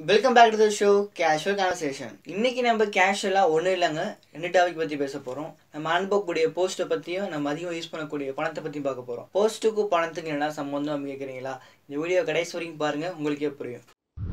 Welcome back to the show casual conversation இன்னைக்கு நம்ம கேஷுவலாக ஒன்றும் இல்லைங்க ரெண்டு டாபிக் பற்றி பேச போகிறோம் நம்ம அனுப்பக்கூடிய போஸ்ட்டை பற்றியும் நம்ம அதிகம் யூஸ் பண்ணக்கூடிய பணத்தை பற்றியும் பார்க்க போகிறோம் போஸ்ட்டுக்கும் பணத்துக்கு என்ன சம்மந்தம் அப்படின்னு கேட்குறீங்களா இந்த வீடியோ கடைசி வரைக்கும் பாருங்கள் உங்களுக்கே புரியும்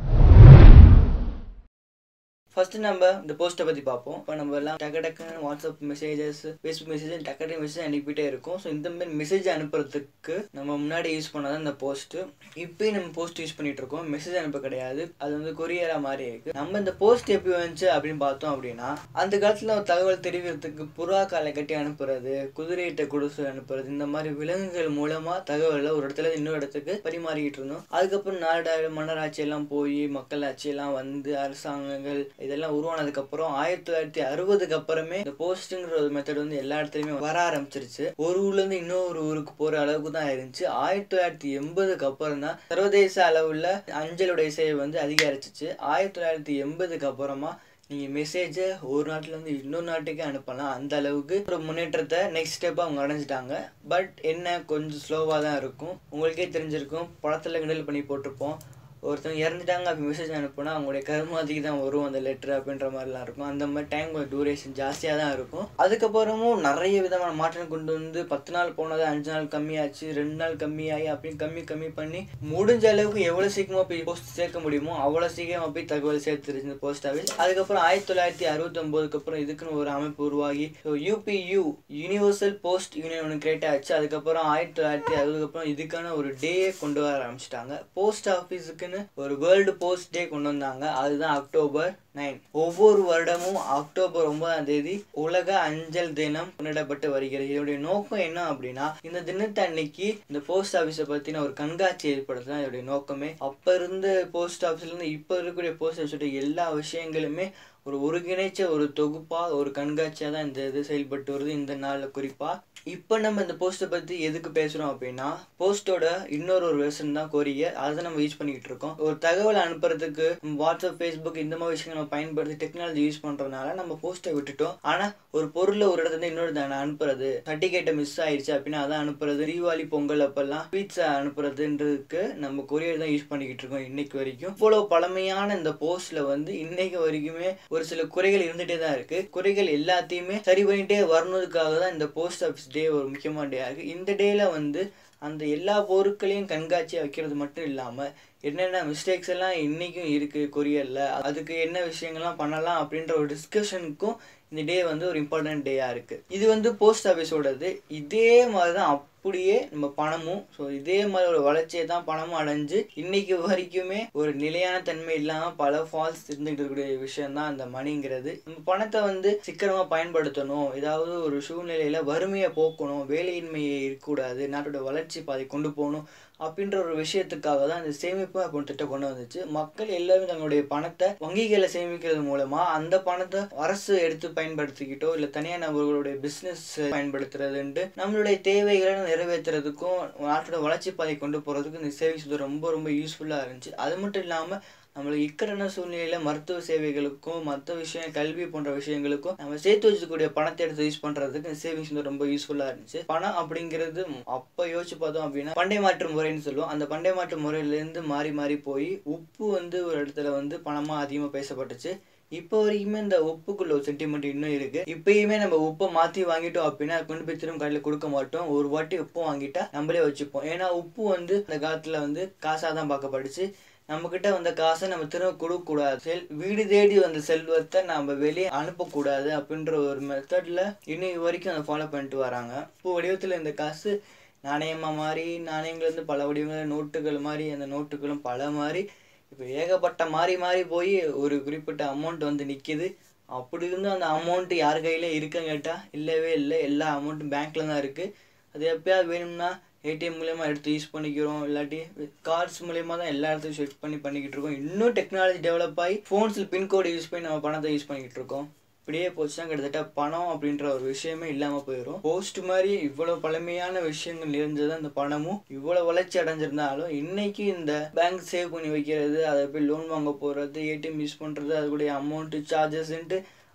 ஃபர்ஸ்ட் நம்ம இந்த போஸ்ட்டை பற்றி பார்ப்போம் இப்போ நம்ம எல்லாம் டக்கு டக்குன்னு வாட்ஸ்அப் மெசேஜஸ் ஃபேஸ்புக் மெசேஜ் டக்கு டக்கு மெசேஜ் அனுப்பிட்டே இருக்கும் ஸோ இந்த மாதிரி மெசேஜ் அனுப்புறதுக்கு நம்ம முன்னாடி யூஸ் பண்ணதான் இந்த போஸ்ட்டு இப்போயும் நம்ம போஸ்ட் யூஸ் பண்ணிட்டு இருக்கோம் மெசேஜ் அனுப்ப கிடையாது அது வந்து கொரியரா மாதிரி இருக்கு நம்ம இந்த போஸ்ட் எப்படி வந்துச்சு அப்படின்னு பார்த்தோம் அப்படின்னா அந்த காலத்தில் ஒரு தகவல் தெரிவிக்கிறதுக்கு புறா காலை கட்டி அனுப்புறது குதிரையிட்ட குடிசு அனுப்புறது இந்த மாதிரி விலங்குகள் மூலமா தகவலை ஒரு இடத்துல இருந்து இன்னொரு இடத்துக்கு பரிமாறிக்கிட்டு இருந்தோம் அதுக்கப்புறம் நாடாளு மன்னராட்சி எல்லாம் போய் மக்களாட்சி எல்லாம் வந்து அரசாங்கங்கள் இதெல்லாம் உருவானதுக்கு அப்புறம் ஆயிரத்தி தொள்ளாயிரத்தி அறுபதுக்கு அப்புறமே இந்த போஸ்ட்டுங்கிற ஒரு மெத்தட் வந்து எல்லா இடத்துலயுமே வர ஆரம்பிச்சிருச்சு ஒரு ஊர்ல இருந்து இன்னொரு ஊருக்கு போற அளவுக்கு தான் இருந்துச்சு ஆயிரத்தி தொள்ளாயிரத்தி எண்பதுக்கு அப்புறம் தான் சர்வதேச அளவுல அஞ்சலுடைய சேவை வந்து அதிகரிச்சிச்சு ஆயிரத்தி தொள்ளாயிரத்தி எண்பதுக்கு அப்புறமா நீங்கள் மெசேஜை ஒரு நாட்டிலேருந்து இன்னொரு நாட்டுக்கே அனுப்பலாம் அந்த அளவுக்கு ஒரு முன்னேற்றத்தை நெக்ஸ்ட் ஸ்டெப்பாக அவங்க அடைஞ்சிட்டாங்க பட் என்ன கொஞ்சம் ஸ்லோவாக தான் இருக்கும் உங்களுக்கே தெரிஞ்சிருக்கும் படத்தில் கிண்டல் பண்ணி போட்டிருப்போம் ஒருத்தவங்க இறந்துட்டாங்க அப்படி மெசேஜ் அனுப்புனா அவங்களுடைய கருமாதிக்கு தான் வரும் அந்த லெட்டர் அப்படின்ற மாதிரிலாம் இருக்கும் அந்த மாதிரி டைம் கொஞ்சம் டூரேஷன் ஜாஸ்தியாக தான் இருக்கும் அதுக்கப்புறமும் நிறைய விதமான மாற்றம் கொண்டு வந்து பத்து நாள் போனது அஞ்சு நாள் கம்மியாச்சு ரெண்டு நாள் கம்மியாகி அப்படின்னு கம்மி கம்மி பண்ணி முடிஞ்ச அளவுக்கு எவ்வளோ சீக்கிரமாக போய் போஸ்ட் சேர்க்க முடியுமோ அவ்வளோ சீக்கிரமாக போய் தகவல் சேர்த்துருச்சு இந்த போஸ்ட் ஆஃபீஸ் அதுக்கப்புறம் ஆயிரத்தி தொள்ளாயிரத்தி அறுபத்தொம்போதுக்கு அப்புறம் இதுக்குன்னு ஒரு அமைப்பு உருவாகி so UPU universal post union ஒன்று கிரியேட் ஆச்சு அதுக்கப்புறம் ஆயிரத்தி தொள்ளாயிரத்தி அறுபதுக்கு அப்புறம் இதுக்கான ஒரு டேயே கொண்டு வர ஆரம்பிச்சிட்டாங்க போஸ்ட் ஆஃபீஸுக்குன்னு ஒரு வேர்ல்டு போஸ்ட் டே கொண்டு வந்தாங்க அதுதான் அக்டோபர் நைன் ஒவ்வொரு வருடமும் அக்டோபர் ஒன்பதாம் தேதி உலக அஞ்சல் தினம் கொண்டாடப்பட்டு வருகிறது இதோடைய நோக்கம் என்ன அப்படின்னா இந்த தினத்தை அன்னைக்கு இந்த போஸ்ட் ஆஃபீஸை பத்தின ஒரு கண்காட்சி ஏற்படுறது தான் இதோடைய நோக்கமே அப்ப இருந்து போஸ்ட் ஆஃபீஸ்ல இருந்து இப்ப இருக்கக்கூடிய போஸ்ட் ஆஃபீஸோட எல்லா விஷயங்களுமே ஒரு ஒருங்கிணைச்ச ஒரு தொகுப்பா ஒரு கண்காட்சியா தான் இந்த இது செயல்பட்டு வருது இந்த நாள்ல குறிப்பா இப்போ நம்ம இந்த போஸ்ட்டை பற்றி எதுக்கு பேசுகிறோம் அப்படின்னா போஸ்ட்டோட இன்னொரு ஒரு வெர்ஷன் தான் கொரியர் அதை நம்ம யூஸ் பண்ணிக்கிட்டு இருக்கோம் ஒரு தகவல் அனுப்புறதுக்கு வாட்ஸ்அப் ஃபேஸ்புக் இந்த மாதிரி விஷயங்கள் நம்ம பயன்படுத்தி டெக்னாலஜி யூஸ் பண்ணுறதுனால நம்ம போஸ்ட்டை விட்டுட்டோம் ஆனால் ஒரு பொருளை ஒரு இடத்துல இன்னொரு தானே அனுப்புறது சர்டிஃபிகேட்டை மிஸ் ஆயிடுச்சு அப்படின்னா அதை அனுப்புறது தீபாவளி பொங்கல் அப்பெல்லாம் பீட்சா அனுப்புறதுன்றதுக்கு நம்ம கொரியர் தான் யூஸ் பண்ணிக்கிட்டு இருக்கோம் இன்னைக்கு வரைக்கும் இவ்வளோ பழமையான இந்த போஸ்ட்ல வந்து இன்னைக்கு வரைக்குமே ஒரு சில குறைகள் இருந்துகிட்டே தான் இருக்கு குறைகள் எல்லாத்தையுமே சரி பண்ணிட்டே வரணுதுக்காக தான் இந்த போஸ்ட் ஆஃபீஸ் டே ஒரு முக்கியமான டே இருக்கு இந்த டேல வந்து அந்த எல்லா பொருட்களையும் கண்காட்சியாக வைக்கிறது மட்டும் இல்லாமல் என்னென்ன மிஸ்டேக்ஸ் எல்லாம் இன்றைக்கும் இருக்குது கொரியரில் அதுக்கு என்ன விஷயங்கள்லாம் பண்ணலாம் அப்படின்ற ஒரு டிஸ்கஷனுக்கும் இந்த டே வந்து ஒரு இம்பார்ட்டன்ட் டேயாக இருக்குது இது வந்து போஸ்ட் ஆஃபீஸோடது இதே மாதிரி தான் அப்படியே நம்ம பணமும் ஸோ இதே மாதிரி ஒரு வளர்ச்சியை தான் பணமும் அடைஞ்சு இன்னைக்கு வரைக்குமே ஒரு நிலையான தன்மை இல்லாமல் பல ஃபால்ஸ் இருந்துகிட்டு இருக்கக்கூடிய விஷயம் தான் அந்த மணிங்கிறது நம்ம பணத்தை வந்து சிக்கனமாக பயன்படுத்தணும் ஏதாவது ஒரு சூழ்நிலையில் வறுமையை போக்கணும் வேலையின்மையை இருக்கக்கூடாது நாட்டோட வளர்ச்சி பாதை கொண்டு போகணும் அப்படின்ற ஒரு விஷயத்துக்காக தான் இந்த சேமிப்பு அப்படின்னு திட்டம் கொண்டு வந்துச்சு மக்கள் எல்லாரும் தங்களுடைய பணத்தை வங்கிகளை சேமிக்கிறது மூலமா அந்த பணத்தை அரசு எடுத்து பயன்படுத்திக்கிட்டோ இல்லை தனியார் நபர்களுடைய பிஸ்னஸ் பயன்படுத்துறதுன்ட்டு நம்மளுடைய தேவைகளை நிறைவேற்றுறதுக்கும் நாட்டோட வளர்ச்சி பாதை கொண்டு போகிறதுக்கும் இந்த சேவிங்ஸ் ரொம்ப ரொம்ப யூஸ்ஃபுல்லாக இருந்துச்சு அது மட்டும் இல்லாமல் நம்மளுக்கு இக்கட்டான சூழ்நிலையில் மருத்துவ சேவைகளுக்கும் மற்ற விஷயம் கல்வி போன்ற விஷயங்களுக்கும் நம்ம சேர்த்து வச்சுக்கூடிய பணத்தை எடுத்து யூஸ் பண்ணுறதுக்கு இந்த சேவிங்ஸ் வந்து ரொம்ப யூஸ்ஃபுல்லாக இருந்துச்சு பணம் அப்படிங்கிறது அப்போ யோசிச்சு பார்த்தோம் அப்படின்னா பண்டை மாற்று முறைன்னு சொல்லுவோம் அந்த பண்டை மாற்று முறையிலேருந்து மாறி மாறி போய் உப்பு வந்து ஒரு இடத்துல வந்து பணமாக அதிகமாக பேசப்பட்டுச்சு இப்போ வரைக்குமே இந்த உப்புக்குள்ள ஒரு சென்டிமெண்ட் இன்னும் இருக்கு இப்பயுமே நம்ம உப்பை மாத்தி வாங்கிட்டோம் அப்படின்னா கொண்டு போய் திரும்ப கடையில் கொடுக்க மாட்டோம் ஒரு வாட்டி உப்பு வாங்கிட்டா நம்மளே வச்சுப்போம் ஏன்னா உப்பு வந்து அந்த காலத்துல வந்து காசாக தான் பார்க்கப்பட்டுச்சு நம்ம கிட்ட வந்த காசை நம்ம திரும்ப கொடுக்கக்கூடாது செல் வீடு தேடி வந்த செல்வத்தை நம்ம வெளியே அனுப்பக்கூடாது அப்படின்ற ஒரு மெத்தட்ல இன்னைக்கு வரைக்கும் அதை ஃபாலோ பண்ணிட்டு வராங்க இப்போ வடிவத்தில் இந்த காசு நாணயமா மாறி நாணயங்கள் வந்து பல வடிவங்கள் நோட்டுகள் மாதிரி அந்த நோட்டுகளும் பல மாதிரி இப்போ ஏகப்பட்ட மாறி மாறி போய் ஒரு குறிப்பிட்ட அமௌண்ட் வந்து நிற்கிது அப்படி இருந்தும் அந்த அமௌண்ட் யார் கையில் இருக்குன்னு கேட்டால் இல்லவே இல்லை எல்லா அமௌண்ட்டும் பேங்க்கில் தான் இருக்குது அது எப்பயாவது வேணும்னா ஏடிஎம் மூலயமா எடுத்து யூஸ் பண்ணிக்கிறோம் இல்லாட்டி கார்ட்ஸ் மூலயமா தான் எல்லா இடத்தையும் செட் பண்ணி பண்ணிக்கிட்டு இருக்கோம் இன்னும் டெக்னாலஜி டெவலப் ஆகி ஃபோன்ஸில் பின்கோடு யூஸ் பண்ணி நம்ம பணத்தை யூஸ் பண்ணிக்கிட்டு இருக்கோம் இப்படியே போச்சுன்னா கிட்டத்தட்ட பணம் அப்படின்ற ஒரு விஷயமே இல்லாமல் போயிடும் போஸ்ட் மாதிரி இவ்வளோ பழமையான விஷயங்கள் இருந்தது அந்த பணமும் இவ்வளோ வளர்ச்சி அடைஞ்சிருந்தாலும் இன்னைக்கு இந்த பேங்க் சேவ் பண்ணி வைக்கிறது அதை போய் லோன் வாங்க போகிறது ஏடிஎம் யூஸ் பண்ணுறது அதுக்குடைய அமௌண்ட்டு சார்ஜஸ்ன்ட்டு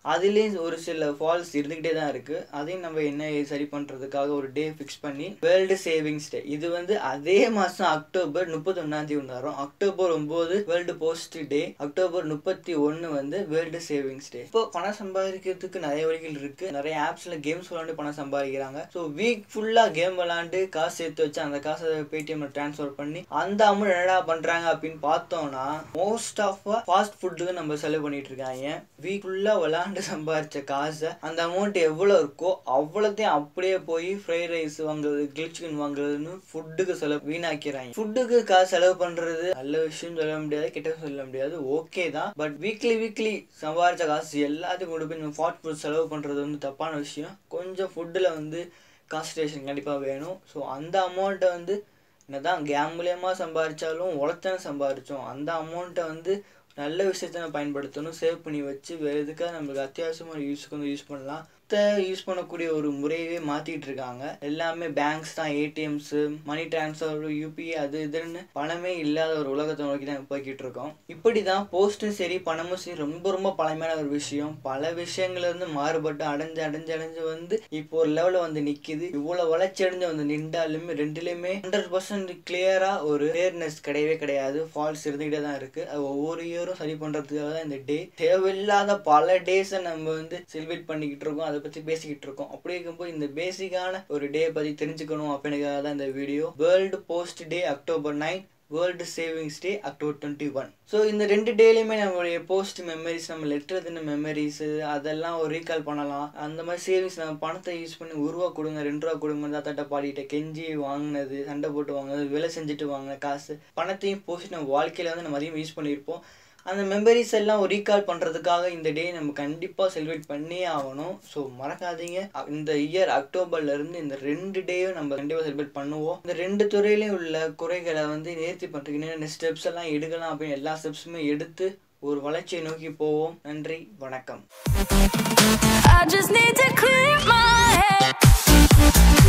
அதுலேயும் ஒரு சில ஃபால்ஸ் இருந்துக்கிட்டே தான் இருக்கு அதையும் நம்ம என்ன சரி பண்றதுக்காக ஒரு டே ஃபிக்ஸ் பண்ணி வேர்ல்டு சேவிங்ஸ் டே இது வந்து அதே மாசம் அக்டோபர் முப்பத்தொன்னாம் தேதி வரும் அக்டோபர் ஒன்பது வேர்ல்டு போஸ்ட் டே அக்டோபர் முப்பத்தி ஒன்னு வந்து வேர்ல்டு சேவிங்ஸ் டே இப்போ பணம் சம்பாதிக்கிறதுக்கு நிறைய வழிகள் இருக்கு நிறைய ஆப்ஸ்ல கேம்ஸ் விளாண்டு பணம் சம்பாதிக்கிறாங்க ஸோ வீக் ஃபுல்லா கேம் விளாண்டு காசு சேர்த்து வச்சு அந்த காசை பேடிஎம்ல டிரான்ஸ்ஃபர் பண்ணி அந்த அமௌண்ட் என்னடா பண்றாங்க அப்படின்னு பார்த்தோம்னா மோஸ்ட் ஆஃப் ஃபாஸ்ட் ஃபுட்டுக்கு நம்ம செலவு பண்ணிட்டு இருக்காங்க வீக் ஃபுல்லா விளாண்டு சம்பாதிச்ச காசை அந்த அமௌண்ட் எவ்வளோ இருக்கோ அவ்வளோத்தையும் அப்படியே போய் ஃப்ரைட் ரைஸ் வாங்குறது கிரில் சிக்கன் வாங்குறதுன்னு ஃபுட்டுக்கு செலவு வீணாக்கிறாங்க ஃபுட்டுக்கு காசு செலவு பண்றது நல்ல விஷயம் சொல்ல முடியாது கெட்ட சொல்ல முடியாது ஓகே தான் பட் வீக்லி வீக்லி சம்பாதிச்ச காசு எல்லாத்தையும் கொண்டு போய் ஃபாஸ்ட் ஃபுட் செலவு பண்றது வந்து தப்பான விஷயம் கொஞ்சம் ஃபுட்டில் வந்து கான்சன்ட்ரேஷன் கண்டிப்பாக வேணும் ஸோ அந்த அமௌண்ட்டை வந்து என்னதான் கேம் மூலியமாக சம்பாதிச்சாலும் உழைத்தானே சம்பாதிச்சோம் அந்த அமௌண்ட்டை வந்து நல்ல விஷயத்த நம்ம பயன்படுத்தணும் சேவ் பண்ணி வச்சு வேறு எதுக்காக நம்மளுக்கு அத்தியாவசியமான யூஸ்க்கு வந்து யூஸ் பண்ணலாம் யூஸ் பண்ணக்கூடிய ஒரு முறையவே மாற்றிட்டு இருக்காங்க எல்லாமே பேங்க்ஸ் தான் ஏடிஎம்ஸ் மணி டிரான்ஸ்ஃபர் யூபிஐ அது இதுன்னு பணமே இல்லாத ஒரு உலகத்தை நோக்கி தான் போய்கிட்டு இருக்கோம் இப்படி தான் போஸ்ட்டும் சரி பணமும் சரி ரொம்ப ரொம்ப பழமையான ஒரு விஷயம் பல விஷயங்கள்ல இருந்து மாறுபட்டு அடைஞ்சு அடைஞ்சு அடைஞ்சு வந்து இப்போ ஒரு லெவலில் வந்து நிற்கிது இவ்வளோ வளர்ச்சி அடைஞ்சு வந்து நின்றாலுமே ரெண்டுலேயுமே ஹண்ட்ரட் பர்சன்ட் கிளியராக ஒரு கிளியர்னஸ் கிடையவே கிடையாது ஃபால்ஸ் இருந்துகிட்டே தான் இருக்கு அது ஒவ்வொரு இயரும் சரி பண்ணுறதுக்காக தான் இந்த டே தேவையில்லாத பல டேஸை நம்ம வந்து செலிப்ரேட் பண்ணிக்கிட்டு இருக்கோம் அதை பற்றி பேசிக்கிட்டு இருக்கோம் அப்படி இருக்கும்போது இந்த பேசிக்கான ஒரு டே பற்றி தெரிஞ்சுக்கணும் அப்படின்றதுக்காக தான் இந்த video world post day October nine world savings day October twenty one so இந்த ரெண்டு டேலையுமே நம்மளுடைய போஸ்ட் மெமரிஸ் நம்ம லெட்டர் எழுதின மெமரிஸ் அதெல்லாம் ஒரு ரீகால் பண்ணலாம் அந்த மாதிரி சேவிங்ஸ் நம்ம பணத்தை யூஸ் பண்ணி ஒரு ரூபா கொடுங்க ரெண்டு ரூபா கொடுங்க தாத்தாட்ட பாடிட்டு கெஞ்சி வாங்கினது சண்டை போட்டு வாங்கினது வேலை செஞ்சுட்டு வாங்கின காசு பணத்தையும் போஸ்ட் நம்ம வாழ்க்கையில் வந்து நம்ம அதிகம் யூஸ் பண்ணியிருப்போம் அந்த மெமரிஸ் எல்லாம் ஒரு ரீகால் பண்ணுறதுக்காக இந்த டே நம்ம கண்டிப்பாக செலிப்ரேட் பண்ணியே ஆகணும் ஸோ மறக்காதீங்க இந்த இயர் அக்டோபர்லேருந்து இந்த ரெண்டு டேயும் நம்ம கண்டிப்பாக செலிப்ரேட் பண்ணுவோம் இந்த ரெண்டு துறையிலையும் உள்ள குறைகளை வந்து நேர்த்தி பண்ணுறதுக்கு என்னென்ன ஸ்டெப்ஸ் எல்லாம் எடுக்கலாம் அப்படின்னு எல்லா ஸ்டெப்ஸுமே எடுத்து ஒரு வளர்ச்சியை நோக்கி போவோம் நன்றி வணக்கம் I just need to clear my head.